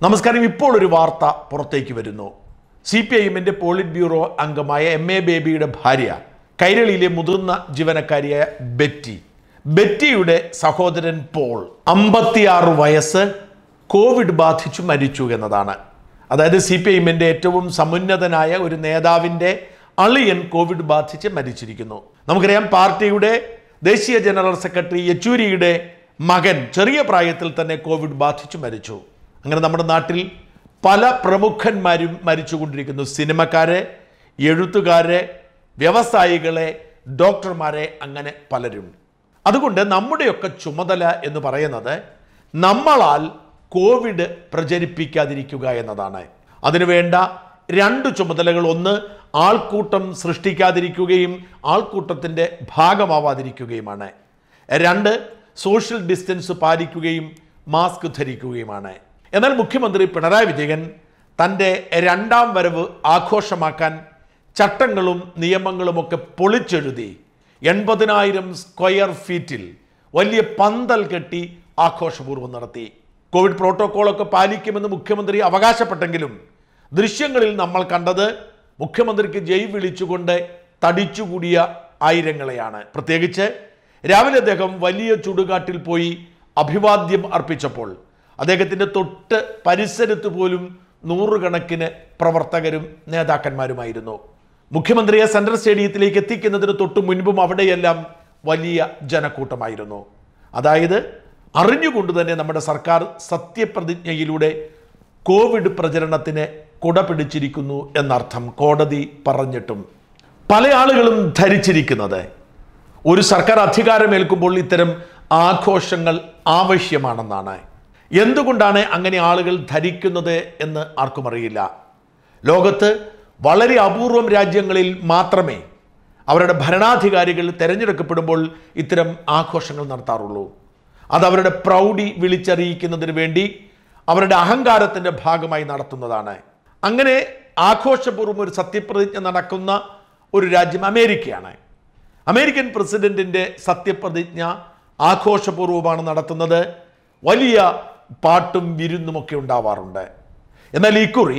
നമസ്കാരം ഇപ്പോൾ ഒരു വാർത്ത പുറത്തേക്ക് വരുന്നു സി പി ഐ എമ്മിന്റെ പോളിറ്റ് ബ്യൂറോ അംഗമായ എം എ ബേബിയുടെ ഭാര്യ കൈരളിയിലെ മുതിർന്ന ജീവനക്കാരിയായ ബെറ്റി ബെറ്റിയുടെ സഹോദരൻ പോൾ അമ്പത്തിയാറ് വയസ്സ് കോവിഡ് ബാധിച്ചു മരിച്ചു എന്നതാണ് അതായത് സി പി ഐ എമ്മിന്റെ ഏറ്റവും സമുന്നതനായ ഒരു നേതാവിന്റെ അളിയൻ കോവിഡ് ബാധിച്ച് മരിച്ചിരിക്കുന്നു നമുക്കറിയാം പാർട്ടിയുടെ ദേശീയ ജനറൽ സെക്രട്ടറി യെച്ചൂരിയുടെ മകൻ ചെറിയ പ്രായത്തിൽ തന്നെ കോവിഡ് ബാധിച്ചു മരിച്ചു അങ്ങനെ നമ്മുടെ നാട്ടിൽ പല പ്രമുഖന്മാരും മരിച്ചുകൊണ്ടിരിക്കുന്നു സിനിമക്കാരെ എഴുത്തുകാരെ വ്യവസായികളെ ഡോക്ടർമാരെ അങ്ങനെ പലരും അതുകൊണ്ട് നമ്മുടെയൊക്കെ ചുമതല എന്ന് പറയുന്നത് നമ്മളാൽ കോവിഡ് പ്രചരിപ്പിക്കാതിരിക്കുക എന്നതാണ് അതിനുവേണ്ട രണ്ട് ചുമതലകൾ ഒന്ന് ആൾക്കൂട്ടം സൃഷ്ടിക്കാതിരിക്കുകയും ആൾക്കൂട്ടത്തിൻ്റെ ഭാഗമാവാതിരിക്കുകയുമാണ് രണ്ട് സോഷ്യൽ ഡിസ്റ്റൻസ് പാലിക്കുകയും മാസ്ക് ധരിക്കുകയുമാണ് എന്നാൽ മുഖ്യമന്ത്രി പിണറായി വിജയൻ തൻ്റെ രണ്ടാം വരവ് ആഘോഷമാക്കാൻ ചട്ടങ്ങളും നിയമങ്ങളുമൊക്കെ പൊളിച്ചെഴുതി എൺപതിനായിരം സ്ക്വയർ ഫീറ്റിൽ വലിയ പന്തൽ കെട്ടി ആഘോഷപൂർവ്വം നടത്തി കോവിഡ് പ്രോട്ടോക്കോളൊക്കെ പാലിക്കുമെന്ന് മുഖ്യമന്ത്രി അവകാശപ്പെട്ടെങ്കിലും ദൃശ്യങ്ങളിൽ നമ്മൾ കണ്ടത് മുഖ്യമന്ത്രിക്ക് ജയ് വിളിച്ചുകൊണ്ട് തടിച്ചുകൂടിയ ആയിരങ്ങളെയാണ് പ്രത്യേകിച്ച് രാവിലെ അദ്ദേഹം വലിയ ചുടുകാട്ടിൽ പോയി അഭിവാദ്യം അർപ്പിച്ചപ്പോൾ അദ്ദേഹത്തിൻ്റെ തൊട്ട് പരിസരത്ത് പോലും നൂറുകണക്കിന് പ്രവർത്തകരും നേതാക്കന്മാരുമായിരുന്നു മുഖ്യമന്ത്രിയെ സെൻട്രൽ സ്റ്റേഡിയത്തിലേക്ക് എത്തിക്കുന്നതിന് തൊട്ട് മുൻപും അവിടെയെല്ലാം വലിയ ജനക്കൂട്ടമായിരുന്നു അതായത് അറിഞ്ഞുകൊണ്ട് തന്നെ നമ്മുടെ സർക്കാർ സത്യപ്രതിജ്ഞയിലൂടെ കോവിഡ് പ്രചരണത്തിന് കുട പിടിച്ചിരിക്കുന്നു എന്നർത്ഥം കോടതി പറഞ്ഞിട്ടും പല ആളുകളും ധരിച്ചിരിക്കുന്നത് ഒരു സർക്കാർ അധികാരമേൽക്കുമ്പോൾ ഇത്തരം ആഘോഷങ്ങൾ ആവശ്യമാണെന്നാണ് എന്തുകൊണ്ടാണ് അങ്ങനെ ആളുകൾ ധരിക്കുന്നത് എന്ന് ആർക്കും അറിയില്ല ലോകത്ത് വളരെ അപൂർവം രാജ്യങ്ങളിൽ മാത്രമേ അവരുടെ ഭരണാധികാരികൾ തിരഞ്ഞെടുക്കപ്പെടുമ്പോൾ ഇത്തരം ആഘോഷങ്ങൾ നടത്താറുള്ളൂ അത് അവരുടെ പ്രൗഢി വിളിച്ചറിയിക്കുന്നതിന് വേണ്ടി അവരുടെ അഹങ്കാരത്തിൻ്റെ ഭാഗമായി നടത്തുന്നതാണ് അങ്ങനെ ആഘോഷപൂർവ്വം ഒരു സത്യപ്രതിജ്ഞ നടക്കുന്ന ഒരു രാജ്യം അമേരിക്കയാണ് അമേരിക്കൻ പ്രസിഡന്റിന്റെ സത്യപ്രതിജ്ഞ ആഘോഷപൂർവ്വമാണ് നടത്തുന്നത് വലിയ പാട്ടും വിരുന്നുമൊക്കെ ഉണ്ടാവാറുണ്ട് എന്നാൽ ഇക്കുറി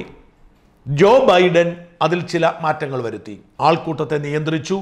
ജോ ബൈഡൻ അതിൽ ചില മാറ്റങ്ങൾ വരുത്തി ആൾക്കൂട്ടത്തെ നിയന്ത്രിച്ചു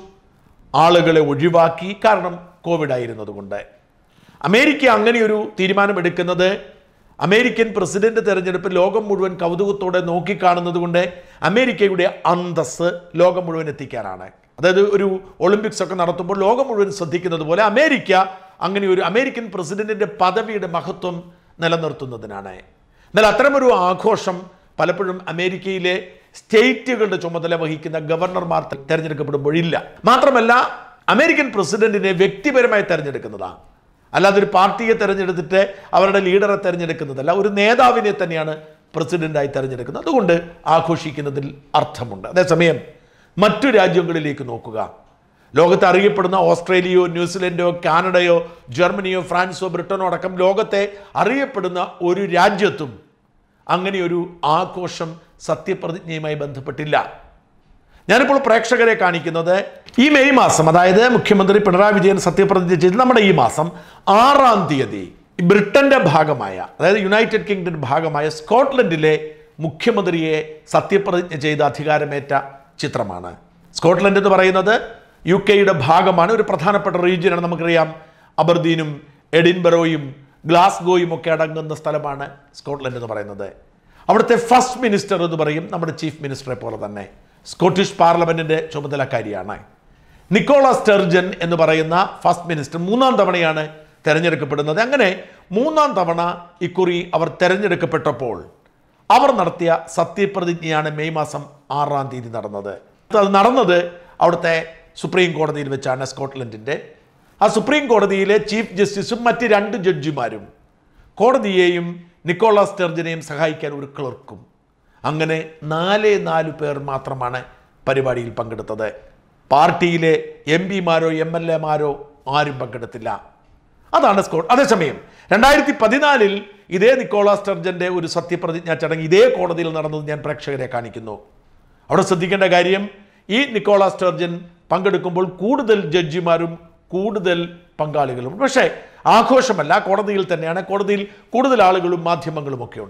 ആളുകളെ ഒഴിവാക്കി കാരണം കോവിഡ് ആയിരുന്നതുകൊണ്ട് അമേരിക്ക അങ്ങനെയൊരു തീരുമാനമെടുക്കുന്നത് അമേരിക്കൻ പ്രസിഡന്റ് തെരഞ്ഞെടുപ്പ് ലോകം മുഴുവൻ കൗതുകത്തോടെ നോക്കിക്കാണുന്നത് കൊണ്ട് അമേരിക്കയുടെ അന്തസ് ലോകം മുഴുവൻ എത്തിക്കാനാണ് അതായത് ഒരു ഒളിമ്പിക്സ് ഒക്കെ നടത്തുമ്പോൾ ലോകം മുഴുവൻ ശ്രദ്ധിക്കുന്നത് പോലെ അമേരിക്ക അങ്ങനെ ഒരു അമേരിക്കൻ പ്രസിഡന്റിന്റെ പദവിയുടെ മഹത്വം നിലനിർത്തുന്നതിനാണ് എന്നാൽ അത്തരമൊരു ആഘോഷം പലപ്പോഴും അമേരിക്കയിലെ സ്റ്റേറ്റുകളുടെ ചുമതല വഹിക്കുന്ന ഗവർണർമാർ തെരഞ്ഞെടുക്കപ്പെടുമ്പോഴില്ല മാത്രമല്ല അമേരിക്കൻ പ്രസിഡന്റിനെ വ്യക്തിപരമായി തെരഞ്ഞെടുക്കുന്നതാണ് അല്ലാതെ ഒരു പാർട്ടിയെ തെരഞ്ഞെടുത്തിട്ട് അവരുടെ ലീഡറെ തെരഞ്ഞെടുക്കുന്നതല്ല ഒരു നേതാവിനെ തന്നെയാണ് പ്രസിഡന്റായി തെരഞ്ഞെടുക്കുന്നത് അതുകൊണ്ട് ആഘോഷിക്കുന്നതിൽ അർത്ഥമുണ്ട് അതേസമയം മറ്റു രാജ്യങ്ങളിലേക്ക് നോക്കുക ലോകത്ത് അറിയപ്പെടുന്ന ഓസ്ട്രേലിയയോ ന്യൂസിലൻഡോ കാനഡയോ ജർമ്മനിയോ ഫ്രാൻസോ ബ്രിട്ടനോ അടക്കം ലോകത്തെ അറിയപ്പെടുന്ന ഒരു രാജ്യത്തും അങ്ങനെ ഒരു ആഘോഷം സത്യപ്രതിജ്ഞയുമായി ബന്ധപ്പെട്ടില്ല ഞാനിപ്പോൾ പ്രേക്ഷകരെ കാണിക്കുന്നത് ഈ മെയ് മാസം അതായത് മുഖ്യമന്ത്രി പിണറായി വിജയൻ സത്യപ്രതിജ്ഞ ചെയ്ത് നമ്മുടെ ഈ മാസം ആറാം തീയതി ബ്രിട്ടന്റെ ഭാഗമായ അതായത് യുണൈറ്റഡ് കിങ്ഡം ഭാഗമായ സ്കോട്ട്ലൻഡിലെ മുഖ്യമന്ത്രിയെ സത്യപ്രതിജ്ഞ ചെയ്ത് അധികാരമേറ്റ ചിത്രമാണ് സ്കോട്ട്ലൻഡ് എന്ന് പറയുന്നത് യു കെയുടെ ഭാഗമാണ് ഒരു പ്രധാനപ്പെട്ട റീജിയനാണ് നമുക്കറിയാം അബർദീനും എഡിൻബറോയും ഗ്ലാസ്ഗോയും ഒക്കെ അടങ്ങുന്ന സ്ഥലമാണ് സ്കോട്ട്ലൻഡ് എന്ന് പറയുന്നത് അവിടുത്തെ ഫസ്റ്റ് മിനിസ്റ്റർ എന്ന് പറയും നമ്മുടെ ചീഫ് മിനിസ്റ്ററെ പോലെ തന്നെ സ്കോട്ടിഷ് പാർലമെന്റിന്റെ ചുമതലക്കാരിയാണ് നിക്കോള സ്റ്റെർജൻ എന്ന് പറയുന്ന ഫസ്റ്റ് മിനിസ്റ്റർ മൂന്നാം തവണയാണ് തെരഞ്ഞെടുക്കപ്പെടുന്നത് അങ്ങനെ മൂന്നാം തവണ ഇക്കുറി അവർ തെരഞ്ഞെടുക്കപ്പെട്ടപ്പോൾ അവർ നടത്തിയ സത്യപ്രതിജ്ഞയാണ് മെയ് മാസം ആറാം തീയതി നടന്നത് അത് നടന്നത് അവിടുത്തെ സുപ്രീം കോടതിയിൽ വെച്ചാണ് സ്കോട്ട്ലൻഡിൻ്റെ ആ സുപ്രീം കോടതിയിലെ ചീഫ് ജസ്റ്റിസും മറ്റ് രണ്ട് ജഡ്ജിമാരും കോടതിയെയും നിക്കോളാസ് സ്റ്റെർജനെയും സഹായിക്കാൻ ഒരു ക്ലർക്കും അങ്ങനെ നാലേ നാല് പേർ മാത്രമാണ് പരിപാടിയിൽ പങ്കെടുത്തത് പാർട്ടിയിലെ എം പിമാരോ എം എൽ എമാരോ ആരും പങ്കെടുത്തില്ല അതാണ് സ്കോട്ട് അതേസമയം രണ്ടായിരത്തി പതിനാലിൽ ഇതേ നിക്കോളാസ് സ്റ്റെർജന്റെ ഒരു സത്യപ്രതിജ്ഞാ ചടങ്ങ് ഇതേ കോടതിയിൽ നടന്നത് ഞാൻ പ്രേക്ഷകരെ കാണിക്കുന്നു അവിടെ ശ്രദ്ധിക്കേണ്ട കാര്യം ഈ നിക്കോളാസ് സ്റ്റെർജൻ പങ്കെടുക്കുമ്പോൾ കൂടുതൽ ജഡ്ജിമാരും കൂടുതൽ പങ്കാളികളും പക്ഷേ ആഘോഷമല്ല കോടതിയിൽ തന്നെയാണ് കോടതിയിൽ കൂടുതൽ ആളുകളും മാധ്യമങ്ങളും ഒക്കെ ഉണ്ട്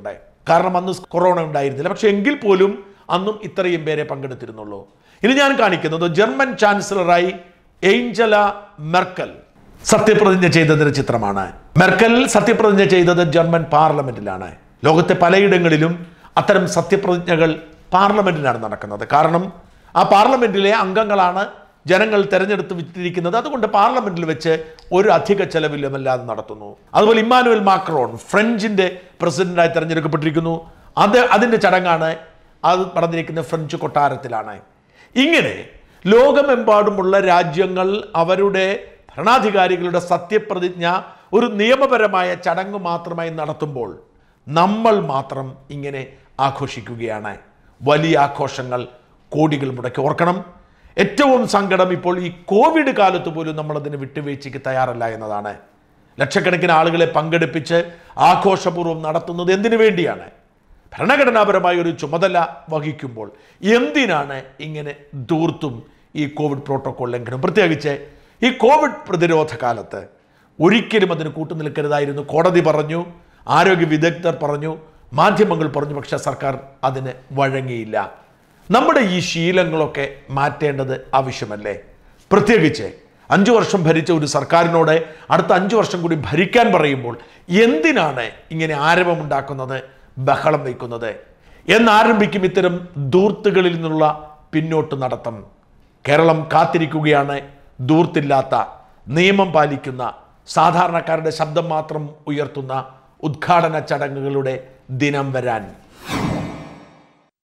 കാരണം അന്ന് കൊറോണ ഉണ്ടായിരുന്നില്ല പക്ഷെ എങ്കിൽ പോലും അന്നും ഇത്രയും പേരെ പങ്കെടുത്തിരുന്നുള്ളൂ ഇനി ഞാൻ കാണിക്കുന്നത് ജർമ്മൻ ചാൻസലറായി ഏഞ്ചല മെർക്കൽ സത്യപ്രതിജ്ഞ ചെയ്തതിന്റെ ചിത്രമാണ് മെർക്കൽ സത്യപ്രതിജ്ഞ ചെയ്തത് ജർമ്മൻ പാർലമെന്റിലാണ് ലോകത്തെ പലയിടങ്ങളിലും അത്തരം സത്യപ്രതിജ്ഞകൾ പാർലമെന്റിലാണ് നടക്കുന്നത് കാരണം ആ പാർലമെന്റിലെ അംഗങ്ങളാണ് ജനങ്ങൾ തെരഞ്ഞെടുത്ത് വിറ്റിരിക്കുന്നത് അതുകൊണ്ട് പാർലമെന്റിൽ വെച്ച് ഒരു അധിക ചെലവിലുമല്ലാതെ നടത്തുന്നു അതുപോലെ ഇമ്മാനുവൽ മാക്രോൺ ഫ്രഞ്ചിന്റെ പ്രസിഡന്റായി തെരഞ്ഞെടുക്കപ്പെട്ടിരിക്കുന്നു അത് അതിന്റെ ചടങ്ങാണ് അത് നടന്നിരിക്കുന്ന ഫ്രഞ്ച് കൊട്ടാരത്തിലാണ് ഇങ്ങനെ ലോകമെമ്പാടുമുള്ള രാജ്യങ്ങൾ അവരുടെ ഭരണാധികാരികളുടെ സത്യപ്രതിജ്ഞ ഒരു നിയമപരമായ ചടങ്ങ് മാത്രമായി നടത്തുമ്പോൾ നമ്മൾ മാത്രം ഇങ്ങനെ ആഘോഷിക്കുകയാണ് വലിയ ആഘോഷങ്ങൾ കോടികൾ മുടക്കി ഓർക്കണം ഏറ്റവും സങ്കടം ഇപ്പോൾ ഈ കോവിഡ് കാലത്ത് പോലും നമ്മളതിന് വിട്ടുവീഴ്ചയ്ക്ക് തയ്യാറല്ല എന്നതാണ് ലക്ഷക്കണക്കിന് ആളുകളെ പങ്കെടുപ്പിച്ച് ആഘോഷപൂർവ്വം നടത്തുന്നത് എന്തിനു വേണ്ടിയാണ് ഭരണഘടനാപരമായ ഒരു ചുമതല വഹിക്കുമ്പോൾ എന്തിനാണ് ഇങ്ങനെ ദൂർത്തും ഈ കോവിഡ് പ്രോട്ടോകോൾ ലംഘനം പ്രത്യേകിച്ച് ഈ കോവിഡ് പ്രതിരോധ കാലത്ത് ഒരിക്കലും അതിന് കൂട്ടുനിൽക്കരുതായിരുന്നു കോടതി പറഞ്ഞു ആരോഗ്യ വിദഗ്ധർ പറഞ്ഞു മാധ്യമങ്ങൾ പറഞ്ഞു പക്ഷേ സർക്കാർ അതിന് വഴങ്ങിയില്ല നമ്മുടെ ഈ ശീലങ്ങളൊക്കെ മാറ്റേണ്ടത് ആവശ്യമല്ലേ പ്രത്യേകിച്ച് അഞ്ചു വർഷം ഭരിച്ച ഒരു സർക്കാരിനോട് അടുത്ത അഞ്ചു വർഷം കൂടി ഭരിക്കാൻ പറയുമ്പോൾ എന്തിനാണ് ഇങ്ങനെ ആരവമുണ്ടാക്കുന്നത് ബഹളം വയ്ക്കുന്നത് എന്നാരംഭിക്കും ഇത്തരം ദൂർത്തുകളിൽ നിന്നുള്ള പിന്നോട്ട് നടത്തം കേരളം കാത്തിരിക്കുകയാണ് ദൂർത്തില്ലാത്ത നിയമം പാലിക്കുന്ന സാധാരണക്കാരുടെ ശബ്ദം മാത്രം ഉയർത്തുന്ന ഉദ്ഘാടന ചടങ്ങുകളുടെ ദിനം വരാൻ